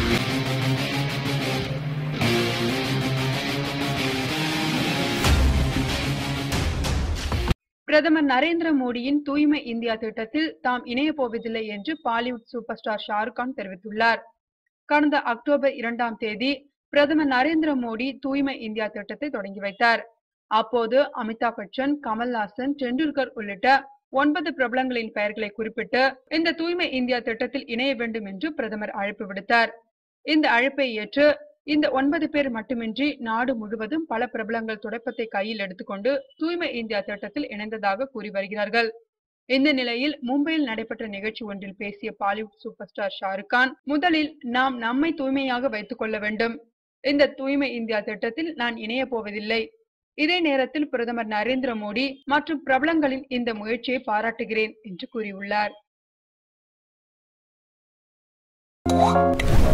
பிரதமர் நரேந்திர மோடியின் தூய்மை இந்தியா திட்டத்தில் தாம் இணைய போவதில்லை என்று பாலிவுட் சூப்பர் ஸ்டார் ஷாருக் கான் தெரிவித்துள்ளார் கடந்த அக்டோபர் இரண்டாம் தேதி பிரதமர் நரேந்திர மோடி தூய்மை இந்தியா திட்டத்தை தொடங்கி வைத்தார் அப்போது அமிதாப் பச்சன் கமல்ஹாசன் டெண்டுல்கர் உள்ளிட்ட ஒன்பது பிரபலங்களின் பெயர்களை குறிப்பிட்டு இந்த தூய்மை இந்தியா திட்டத்தில் இணைய வேண்டும் என்று பிரதமர் அழைப்பு விடுத்தார் இந்த அழைப்பை ஏற்று இந்த ஒன்பது பேர் மட்டுமின்றி நாடு முழுவதும் பல பிரபலங்கள் துடைப்பத்தை கையில் எடுத்துக்கொண்டு தூய்மை இந்தியா திட்டத்தில் இணைந்ததாக கூறி வருகிறார்கள் இந்த நிலையில் மும்பையில் நடைபெற்ற நிகழ்ச்சி ஒன்றில் பேசிய பாலிவுட் சூப்பர் ஸ்டார் ஷாருக் கான் முதலில் நாம் நம்மை தூய்மையாக வைத்துக் கொள்ள வேண்டும் இந்த தூய்மை இந்தியா திட்டத்தில் நான் இணைய போவதில்லை இதே நேரத்தில் பிரதமர் நரேந்திர மோடி மற்றும் பிரபலங்களின் இந்த முயற்சியை பாராட்டுகிறேன் என்று கூறியுள்ளார்